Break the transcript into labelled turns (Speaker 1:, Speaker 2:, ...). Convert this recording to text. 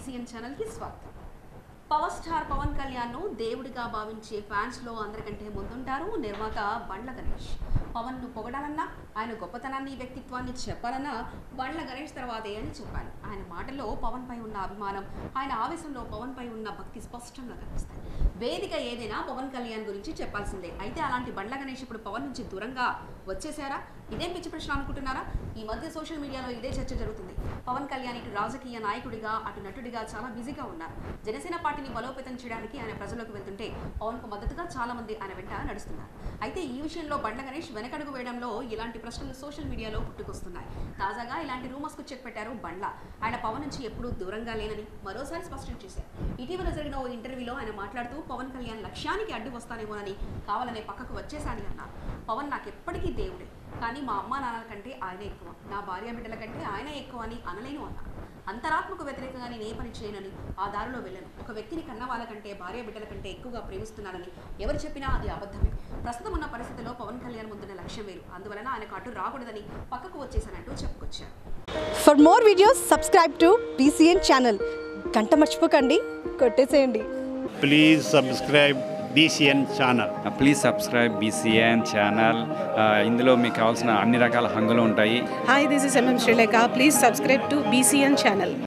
Speaker 1: BCN ఛానల్కి స్వాగతం power star Pawan Kalyan ను దేవుడిగా భావించే ఫ్యాన్స్ లో అందరికంటే ముందుంటారు నిర్మాత బండ్ల గణేష్ పవన్ ను పొగడాలన్నా ఆయన గొప్పతనాన్ని వ్యక్తిత్వాన్ని చెప్పాలన్నా బండ్ల గణేష్ తర్వాతే అని చెప్పాలి ఆయన మాటల్లో పవన్ పై ఉన్న అభిమానం ఆయన ఆవేశంలో పవన్ పై ఉన్న భక్తి స్పష్టంగా కనిపిస్తాయి వేదిక ఏదైనా పవన్ కళ్యాణ్ గురించి చెప్పాల్సిందే అయితే అలాంటి బండ్ల గణేష్ ఇప్పుడు పవన్ నుంచి దూరంగా వచ్చేసారా ఇదేం పిచ్చి ప్రశ్న అనుకుంటున్నారా ఈ మధ్య సోషల్ మీడియాలో ఇదే చర్చ జరుగుతుంది పవన్ కళ్యాణ్ ఇటు రాజకీయ నాయకుడిగా అటు నటుడిగా చాలా బిజీగా ఉన్నారు జనసేన పార్టీని బలోపేతం చేయడానికి ఆయన ప్రజల్లోకి వెళ్తుంటే పవన్ కు మద్దతుగా చాలా మంది ఆయన వెంట నడుస్తున్నారు అయితే ఈ విషయంలో బండ్ల గణేష్ వెనకడుగు వేయడంలో ఇలాంటి ప్రశ్నలు సోషల్ మీడియాలో పుట్టుకొస్తున్నాయి తాజాగా ఇలాంటి రూమర్స్ కు చెక్ పెట్టారు బండ్ల ఆయన పవన్ నుంచి ఎప్పుడూ దూరంగా లేనని మరోసారి స్పష్టం చేశారు ఇటీవల జరిగిన ఓ ఇంటర్వ్యూలో ఆయన మాట్లాడుతూ పవన్ కళ్యాణ్ లక్ష్యానికి అడ్డు వస్తానేమోనని కావాలనే పక్కకు వచ్చేసాని అన్నారు పవన్ నాకు ఎప్పటికీ దేవుడే కానీ మా అమ్మా నాన్నల కంటే ఆయనే ఎక్కువ నా భార్య బిడ్డల కంటే ఆయనే ఎక్కువ అని అనలేను అన్నారు అంతరాత్మకు వ్యతిరేకంగా నేను ఏ పని చేయనని ఆ దారిలో వెళ్ళను ఒక వ్యక్తిని కన్న వాళ్ళ కంటే భార్య బిడ్డల కంటే ఎక్కువగా ప్రేమిస్తున్నానని ఎవరు చెప్పినా అది అబద్ధమే ప్రస్తుతం ఉన్న పరిస్థితిలో పవన్ కళ్యాణ్ ముందున్న లక్ష్యం వేరు అందువలన ఆయనకు అడ్డు రాకూడదని పక్కకు వచ్చేసానంటూ చెప్పుకొచ్చారు
Speaker 2: for more videos subscribe to BCN channel గంట మర్చిపోకండి కొట్టేసేయండి
Speaker 3: please subscribe BCN channel
Speaker 4: please subscribe BCN channel ఇందులో మీకు కావాల్సిన అన్ని రకాల హంగులు ఉంటాయి
Speaker 5: Hi, this is MM Sri Lanka. Please subscribe to BCN channel.